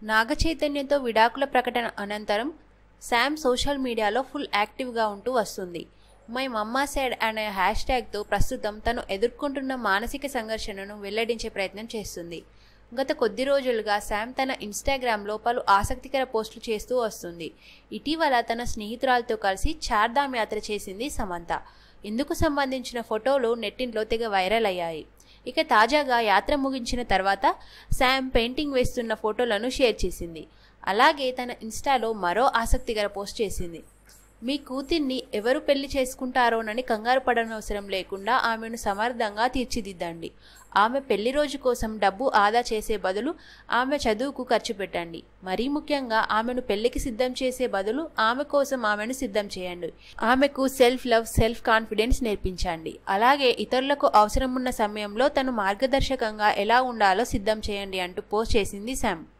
నాగ చైతన్యతో విడాకుల ప్రకటన అనంతరం శామ్ సోషల్ మీడియాలో ఫుల్ యాక్టివ్గా ఉంటూ వస్తుంది మై మమ్మా సైడ్ అనే హ్యాష్ ట్యాగ్తో ప్రస్తుతం తను ఎదుర్కొంటున్న మానసిక సంఘర్షణను వెల్లడించే ప్రయత్నం చేస్తుంది గత కొద్ది రోజులుగా శామ్ తన ఇన్స్టాగ్రామ్లో పలు ఆసక్తికర పోస్టులు చేస్తూ వస్తుంది ఇటీవల తన స్నేహితురాలతో కలిసి చార్ధామ్ యాత్ర చేసింది సమంత ఇందుకు సంబంధించిన ఫోటోలు నెట్టింట్లో తెగ వైరల్ అయ్యాయి ఇక తాజాగా యాత్ర ముగించిన తర్వాత శామ్ పెయింటింగ్ వేస్తున్న ఫోటోలను షేర్ చేసింది అలాగే తన ఇన్స్టాలో మరో ఆసక్తికర పోస్ట్ చేసింది మీ కూతుర్ని ఎవరు పెళ్లి చేసుకుంటారోనని కంగారు పడనవసరం లేకుండా ఆమెను సమర్థంగా తీర్చిదిద్దండి ఆమె పెళ్లి రోజు కోసం డబ్బు ఆదా చేసే బదులు ఆమె చదువుకు ఖర్చు పెట్టండి మరీ ముఖ్యంగా ఆమెను పెళ్లికి సిద్ధం చేసే బదులు ఆమె కోసం ఆమెను సిద్ధం చేయండి ఆమెకు సెల్ఫ్ లవ్ సెల్ఫ్ కాన్ఫిడెన్స్ నేర్పించండి అలాగే ఇతరులకు అవసరం ఉన్న సమయంలో తను మార్గదర్శకంగా ఎలా ఉండాలో సిద్ధం చేయండి అంటూ పోస్ట్ చేసింది శామ్